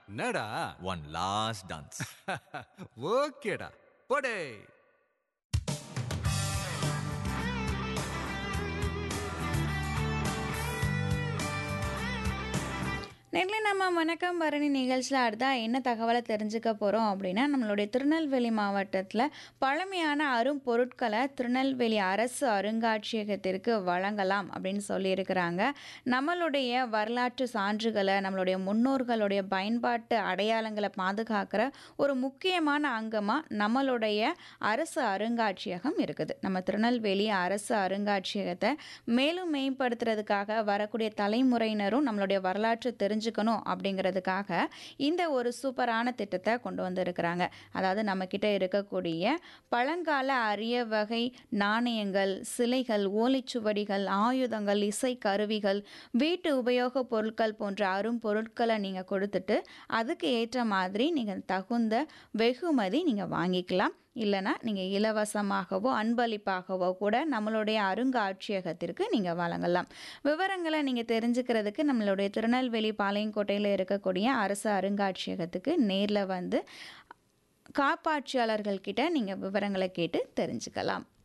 என்னடா one last dance ஓகேடா போடே நெல்லை நம்ம வணக்கம் பரணி நிகழ்ச்சியில் அடுத்தா என்ன தகவலை தெரிஞ்சுக்க போகிறோம் அப்படின்னா நம்மளுடைய திருநெல்வேலி மாவட்டத்தில் பழமையான அரும்பொருட்களை திருநெல்வேலி அரசு அருங்காட்சியகத்திற்கு வழங்கலாம் அப்படின்னு சொல்லியிருக்கிறாங்க நம்மளுடைய வரலாற்று சான்றுகளை நம்மளுடைய முன்னோர்களுடைய பயன்பாட்டு அடையாளங்களை பாதுகாக்கிற ஒரு முக்கியமான அங்கமாக நம்மளுடைய அரசு அருங்காட்சியகம் இருக்குது நம்ம திருநெல்வேலி அரசு அருங்காட்சியகத்தை மேலும் மேம்படுத்துறதுக்காக வரக்கூடிய தலைமுறையினரும் நம்மளுடைய வரலாற்று தெரிஞ்சுக்கணும் அப்படிங்கிறதுக்காக இந்த ஒரு சூப்பரான திட்டத்தை கொண்டு வந்திருக்கிறாங்க அதாவது நம்மக்கிட்ட இருக்கக்கூடிய பழங்கால அரிய வகை நாணயங்கள் சிலைகள் ஓலைச்சுவடிகள் ஆயுதங்கள் இசை கருவிகள் வீட்டு உபயோகப் பொருட்கள் போன்ற அரும்பொருட்களை நீங்கள் கொடுத்துட்டு அதுக்கு ஏற்ற மாதிரி நீங்கள் தகுந்த வெகுமதி நீங்கள் வாங்கிக்கலாம் இல்லைனா நீங்கள் இலவசமாகவோ அன்பளிப்பாகவோ கூட நம்மளுடைய அருங்காட்சியகத்திற்கு நீங்கள் வழங்கலாம் விவரங்களை நீங்கள் தெரிஞ்சுக்கிறதுக்கு நம்மளுடைய திருநெல்வேலி பாளையங்கோட்டையில் இருக்கக்கூடிய அரசு அருங்காட்சியகத்துக்கு நேரில் வந்து காப்பாட்சியாளர்கள்கிட்ட நீங்கள் விவரங்களை கேட்டு தெரிஞ்சுக்கலாம்